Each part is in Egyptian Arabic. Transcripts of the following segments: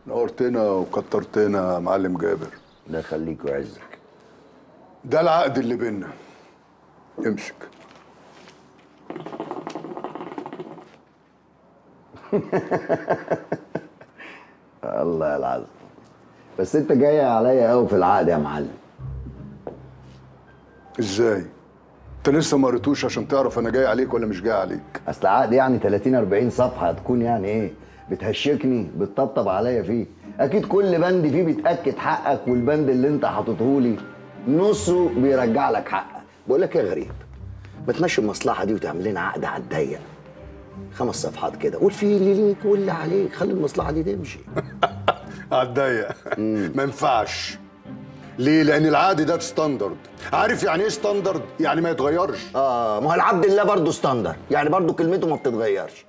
نورتنا وكترتنا يا معلم جابر ده يخليك ويعزك ده العقد اللي بينا امسك الله العظيم بس انت جاي عليا قوي في العقد يا معلم ازاي انت لسه ما قريتوش عشان تعرف انا جاي عليك ولا مش جاي عليك اصل عقد يعني 30 40 صفحه هتكون يعني ايه بتهشكني بتطبطب عليا فيه اكيد كل بند فيه بيتاكد حقك والبند اللي انت حاططه لي نصه بيرجع لك حقك بقول لك يا غريب ما تمشي المصلحه دي وتعمل لنا عقد على الضيق خمس صفحات كده قول فيه اللي ليك واللي عليك خلي المصلحه دي تمشي هتضيق ما ينفعش ليه لان العقد ده ستاندرد عارف يعني ايه ستاندرد يعني ما يتغيرش اه ما هو العبد الله برضه ستاندر يعني برضه كلمته ما بتتغيرش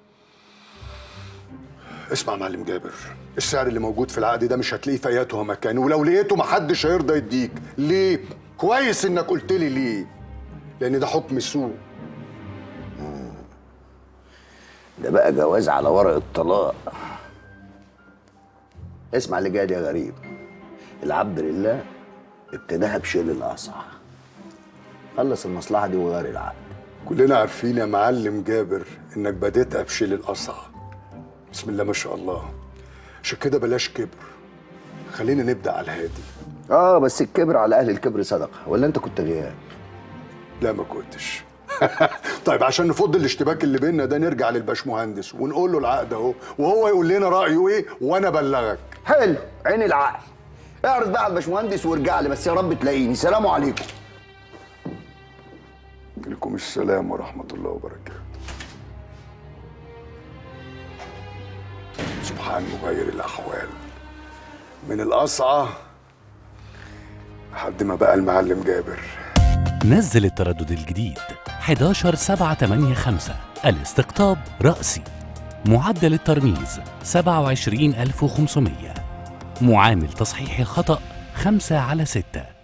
اسمع يا معلم جابر السعر اللي موجود في العقد ده مش هتلاقيه في اياته مكان ولو لقيته محدش هيرضى يديك ليه كويس انك قلت لي ليه لان ده حكم السوق ده بقى جواز على ورق الطلاق اسمع اللي جاي ده يا غريب العبد لله ابتداها بشيل الاقصى خلص المصلحه دي وغير العقد كلنا عارفين يا معلم جابر انك بديتها بشيل القصع بسم الله ما شاء الله عشان كده بلاش كبر خلينا نبدا على الهادي اه بس الكبر على اهل الكبر صدقه ولا انت كنت غياب لا ما كنتش طيب عشان نفض الاشتباك اللي بينا ده نرجع للباشمهندس ونقول له العقد اهو وهو يقول لنا رايه ايه وانا ابلغك حلو عين العقل اعرض بقى على الباشمهندس وارجع لي بس يا رب تلاقيني سلام عليكم عليكم السلام ورحمه الله وبركاته سبحان مغير الاحوال من القصعه لحد ما بقى المعلم جابر نزل التردد الجديد 11 7 8 5 الاستقطاب رأسي معدل الترميز 27500 معامل تصحيح الخطأ 5 على 6